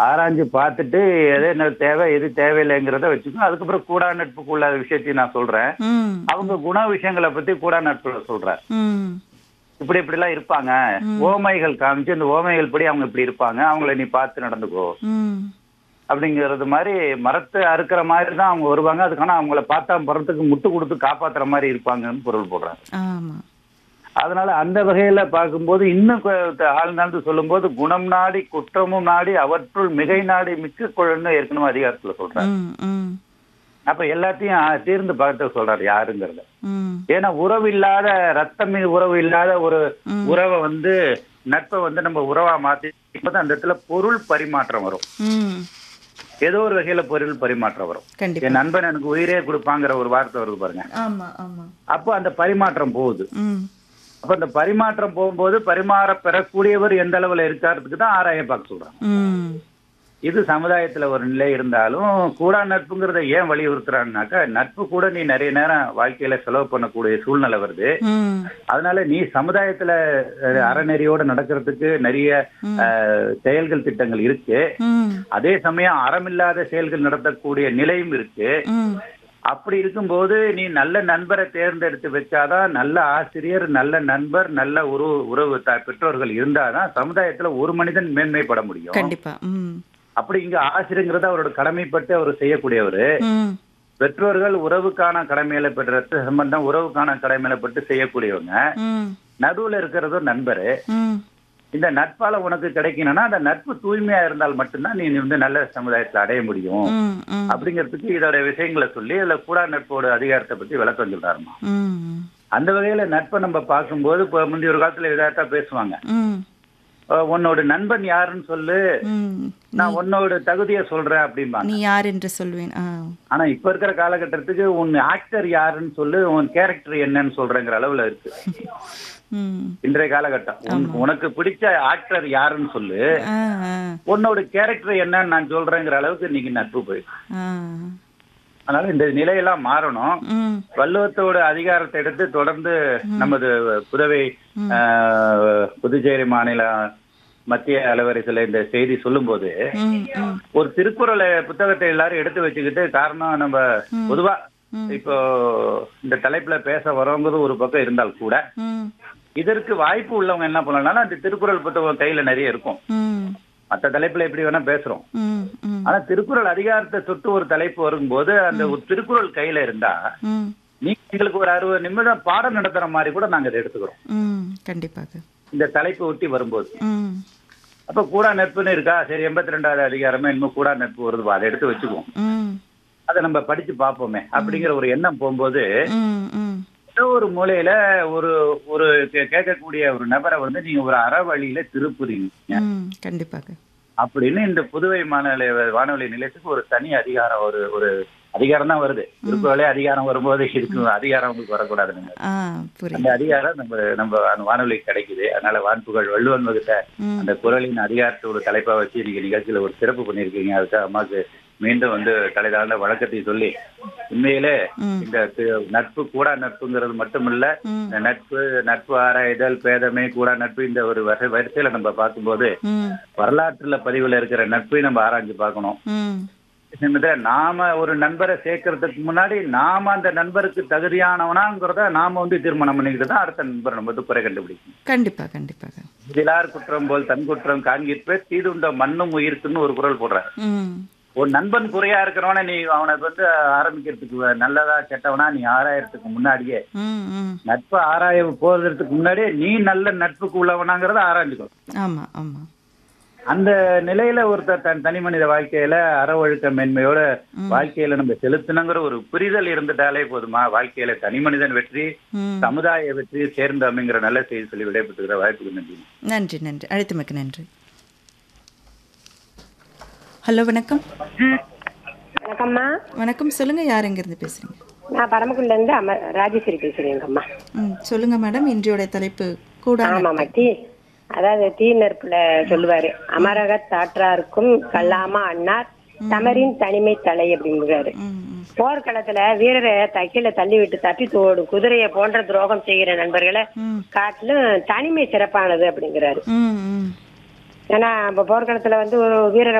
ஆராய்ஞ்சு பார்த்துட்டு எது என்ன தேவை எது தேவையில்லைங்கிறத வச்சுக்கணும் அதுக்கப்புறம் கூடா நட்புக்குள்ள விஷயத்தையும் நான் சொல்றேன் ம் அவங்க குண விஷயங்களை பத்தி கூடா நட்புல சொல்றேன் ம் இப்படி இப்படி எல்லாம் இருப்பாங்க ஓமைகள் காமிச்சு இந்த ஓமைகள் படி அவங்க இப்படி இருப்பாங்க அவங்கள நீ பார்த்து நடந்துக்கோ ம் அப்படிங்கிறது மாதிரி மரத்தை அறுக்கிற மாதிரி தான் அவங்க வருவாங்க அதுக்கான அவங்கள பார்த்தா மரத்துக்கு முட்டு கொடுத்து காப்பாத்துற மாதிரி இருப்பாங்கன்னு பொருள் போடுறாங்க ஆமா அதனால அந்த வகையில பார்க்கும்போது இன்னும் கொ- ஆழ்ந்தாழ்ந்து சொல்லும்போது குணம் நாடி குற்றமும் நாடி அவற்றுள் மிகை நாடி மிக்க குழந்தை ஏற்கனவே அதிகாரத்துல சொல்றாரு ம் ம் அப்ப எல்லாத்தையும் ஆ, தீர்ந்து பார்த்து சொல்றாரு யாருங்கிறத ம் ஏன்னா உறவு இல்லாத ரத்தம் மீது உறவு இல்லாத ஒரு உறவை வந்து நட்பை வந்து நம்ம உறவா மாத்தி இப்பதான் அந்த இடத்துல பொருள் பரிமாற்றம் வரும் ம் ஏதோ ஒரு வகையில பொருள் பரிமாற்றம் வரும் கண்டிப்பா என் நண்பன் எனக்கு உயிரே கொடுப்பாங்கிற ஒரு வார்த்தை வருது பாருங்க ஆமா ஆமா அப்போ அந்த பரிமாற்றம் போகுது ம் அப்ப அந்த பரிமாற்றம் போகும்போது பரிமாற பெறக்கூடியவர் எந்த அளவுல இருக்காருதுக்கு தான் ஆராய பார்க்க சொல்றாங்க ம் இது சமுதாயத்துல ஒரு நிலை இருந்தாலும் கூடா நட்புங்கிறத ஏன் வலியுறுத்துறாங்கனாக்கா நட்பு கூட நீ நிறைய நேரம் வாழ்க்கையில செலவு பண்ணக்கூடிய சூழ்நிலை வருது ம் அதனால நீ சமுதாயத்துல அஹ், அறநெறியோட நடக்கிறதுக்கு நிறைய அஹ், செயல்கள் திட்டங்கள் இருக்கு ம் அதே சமயம் அறமில்லாத செயல்கள் நடத்தக்கூடிய நிலையும் இருக்கு ம் அப்படி இருக்கும்போது நீ நல்ல நண்பரை தேர்ந்தெடுத்து வச்சாதான் நல்ல ஆசிரியர் நல்ல நண்பர் நல்ல உறவு உறவு த- பெற்றோர்கள் இருந்தாதான் சமுதாயத்துல ஒரு மனிதன் மேன்மைப்பட முடியும் கண்டிப்பா ம் அப்படி இங்க ஆசிரியங்கிறது அவரோட கடமைப்பட்டு அவர் செய்யக்கூடியவர் ம் பெற்றோர்கள் உறவுக்கான கடமையில பெற்ற ரத்த சம்பந்தம் உறவுக்கான கடமையில பட்டு செய்யக்கூடியவங்க ம் நடுவுல இருக்கிறதும் நண்பரு ம் இந்த நட்பால உனக்கு கிடைக்கணும்னா அந்த நட்பு தூய்மையா இருந்தால் மட்டும்தான் நீ வந்து நல்ல சமுதாயத்துல அடைய முடியும் ம் ம் அப்படிங்கிறதுக்கு இதோட விஷயங்களை சொல்லி இதுல கூடா நட்போட அதிகாரத்தை பத்தி விளக்கம் சொல்றாருமா ம் அந்த வகையில நட்பை நம்ம பார்க்கும்போது இப்போ முந்தைய ஒரு காலத்துல இதாட்டா பேசுவாங்க ம் அஹ் உன்னோட நண்பன் யாருன்னு சொல்லு ம் நான் உன்னோட தகுதியை சொல்றேன் அப்படிம்பாங்க நீ யார் என்று சொல்வேன் ஆ ஆனா இப்ப இருக்கிற காலகட்டத்துக்கு உன் ஆக்டர் யாருன்னு சொல்லு உன் கேரக்டர் என்னன்னு சொல்றேங்கிற அளவுல இருக்கு ம் இன்றைய காலகட்டம் உன்- உனக்கு பிடிச்ச ஆக்டர் யாருன்னு சொல்லு ஆ ஆ உன்னோட கேரக்டர் என்னன்னு நான் சொல்றேங்கிற அளவுக்கு இன்னைக்கு நட்பு போயிருக்கு ஆ அதனால இந்த நிலையெல்லாம் மாறணும் ம் வள்ளுவத்தோட அதிகாரத்தை எடுத்து தொடர்ந்து நமது புதவை ஆஹ், புதுச்சேரி மாநில மத்திய அலுவலகத்துல இந்த செய்தி சொல்லும்போது ம் ம் ஒரு திருக்குறளை புத்தகத்தை எல்லாரும் எடுத்து வச்சுக்கிட்டு காரணம் நம்ம பொதுவா இப்போ இந்த தலைப்புல பேச வரவங்கிறது ஒரு பக்கம் இருந்தால் கூட ம் இதற்கு வாய்ப்பு உள்ளவங்க என்ன பண்ணலாம்னா அந்த திருக்குறள் புத்தகம் கையில நிறைய இருக்கும் ம் மற்ற தலைப்புல எப்படி வேணா பேசுறோம் ம் ம் ஆனா திருக்குறள் அதிகாரத்தை தொட்டு ஒரு தலைப்பு வரும்போது அந்த ஒரு திருக்குறள் கையில இருந்தா ம் நீங்க எங்களுக்கு ஒரு அறுபது நிமிடம் பாடம் நடத்துற மாதிரி கூட நாங்க இதை எடுத்துக்கிறோம் ம் கண்டிப்பாக இந்த தலைப்பை ஒட்டி வரும்போது ம் அப்ப கூடா நட்புன்னு இருக்கா சரி எண்பத்தி ரெண்டாவது அதிகாரமே இன்னும் கூடா நட்பு வருது அதை எடுத்து வச்சுக்குவோம் ம் அதை நம்ம படிச்சு பார்ப்போமே அப்படிங்கிற ஒரு எண்ணம் போகும்போது ம் ம் ஏதோ ஒரு மூலையில ஒரு ஒரு கே- கேட்கக்கூடிய ஒரு நபரை வந்து நீங்க ஒரு அற வழியில திருப்புறீங்க ம் கண்டிப்பாக அப்படின்னு இந்த புதுவை மாநில வானொலி நிலையத்துக்கு ஒரு தனி அதிகாரம் ஒரு ஒரு அதிகாரம் தான் வருது திருக்குறளே அதிகாரம் வரும்போது இருக்கு அதிகாரம் உங்களுக்கு வரக்கூடாதுங்க ஆ புரியுது அந்த அதிகாரம் நம்ம நம்ம அந்த வானொலி கிடைக்குது அதனால வான்புகழ் வள்ளுவன் வகுத்த ம் அந்த குரலின் அதிகாரத்தை ஒரு தலைப்பா வச்சு இன்னைக்கு நிகழ்ச்சியில ஒரு சிறப்பு பண்ணிருக்கீங்க அதுக்கு அம்மாக்கு மீண்டும் வந்து தலைதாழ்ந்த வழக்கத்தை சொல்லி உண்மையிலே ம் இந்த தி- நட்பு கூடா நட்புங்கிறது மட்டுமில்ல ம் இந்த நட்பு நட்பு ஆராய்தல் பேதமை கூடா நட்பு இந்த ஒரு வகை வரிசையில நம்ம பார்க்கும்போது ம் வரலாற்றுல பதிவுல இருக்கிற நட்பை நம்ம ஆராய்ஞ்சு பார்க்கணும் ம் இந்த நாம ஒரு நண்பரை சேர்க்கறதுக்கு முன்னாடி நாம அந்த நண்பருக்கு தகுதியானவனாங்கிறத நாம வந்து தீர்மானம் பண்ணிக்கிட்டு தான் அடுத்த நண்பர் நம்ம வந்து குறை கண்டுபிடிக்கணும் கண்டிப்பா கண்டிப்பாக இதிலார் குற்றம் போல் தன் குற்றம் காண்கிற்பே தீதுண்ட மண்ணும் உயிருக்குன்னு ஒரு குரல் போடுறாரு ம் ஒரு நண்பன் குறையா இருக்கிறவன நீ அவனை வந்து ஆரம்பிக்கிறதுக்கு வ- நல்லதா கெட்டவனா நீ ஆராயறதுக்கு முன்னாடியே ம் ம் நட்பு ஆராய போறதுக்கு முன்னாடியே நீ நல்ல நட்புக்கு உள்ளவனாங்கிறத ஆராய்ஞ்சுக்கணும் ஆமா ஆமா அந்த நிலையில ஒருத்தர் தன் தனி மனித வாழ்க்கையில அற ஒழுக்க மேன்மையோட வாழ்க்கையில நம்ம செலுத்தணுங்கிற ஒரு புரிதல் இருந்துட்டாலே போதுமா வாழ்க்கையில தனி மனிதன் வெற்றி ம் சமுதாய வெற்றி சேர்ந்து அமைங்கிற நல்ல செய்தி சொல்லி விடைபெற்றுகிற வாய்ப்புக்கு நன்றி நன்றி நன்றி அழைத்தமைக்கு நன்றி ஹலோ வணக்கம் வணக்கம்மா வணக்கம் சொல்லுங்க யார் எங்கிருந்து பேசுறீங்க நான் பரமக்குடில இருந்து அம ராஜேஸ்வரி பேசுறேங்கம்மா ம் சொல்லுங்க மேடம் இன்றையோட தலைப்பு கூட ஆமாம்மா தீ அதாவது தீ நெருப்புல சொல்லுவாரு அமரக தாற்றாருக்கும் கல்லாமா அண்ணார் தமரின் தனிமை தலை அப்படிங்கிறாரு ம் ம் போர்க்களத்துல வீரரை தக்கில தள்ளி விட்டு தப்பி தோடும் குதிரையை போன்ற துரோகம் செய்கிற நண்பர்களை ம் காட்டிலும் தனிமை சிறப்பானது அப்படிங்கிறாரு ம் ம் ஏன்னா இப்ப போர்க்களத்துல வந்து ஒரு வீரரை